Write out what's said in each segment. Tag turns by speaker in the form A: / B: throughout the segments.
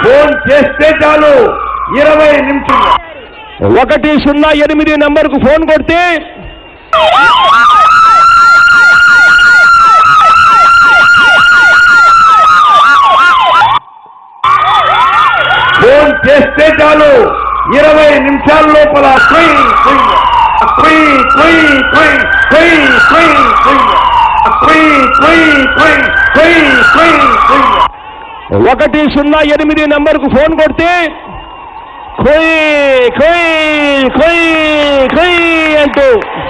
A: phone చేస్తే చాలు ఇరవై నిమిషాలు
B: ఒకటి సున్నా ఎనిమిది నంబర్కు ఫోన్ కొడితే
A: ఫోన్ చేస్తే చాలు ఇరవై నిమిషాల లోపల క్వై క్వై క్వై క్వై క్వై క్వై క్వై క్వై క్వై క్వై క్వై క్వై క్వై
B: ఒకటి సున్నా ఎనిమిది నంబర్కు ఫోన్ కొడితే కొయ్ కొయ్ కొయ్ కొయ్ అంటూ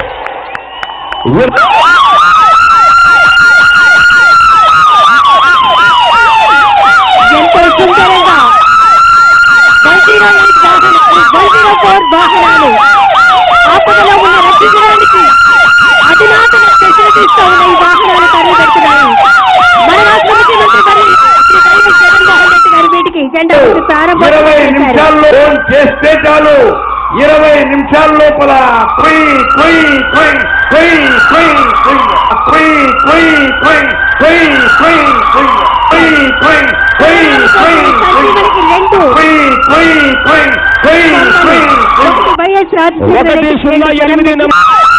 C: ఎంతో సుందరంగా వన్ జీరో ఎయిట్ వాహన వన్ జీరో ఫోర్ వాహనాలు ఆపదలో ఉన్న రక్షించడానికి అధునాతన ఫెసిలిటీస్ తో ఉన్న ఈ వాహనాలు తరలి పెడుతున్నాయి మన రాష్ట్ర ముఖ్యమంత్రి మరి శ్రీ వైఎస్ జగన్మోహన్ రెడ్డి గారి వీటికి జెండా ఊపి ప్రారంభం
A: ఇరవై
C: చేశారు
A: నిమిషాల్లో ఫోన్ చేస్తే చాలు ఇరవై నిమిషాల లోపల క్వై క్వై క్వై క్వై క్వై క్వై క్వై క్వై క్వై క్వై క్వై క్వై క్వై క్వై క్వై క్వై
C: సంజీవనికి రెండు
A: క్వై క్వై క్వై క్వై క్వై
C: ఒకటి వైఎస్ రాజశేఖర
B: ఒకటి
C: రెడ్డి
B: సున్నా ఎనిమిది నంబర్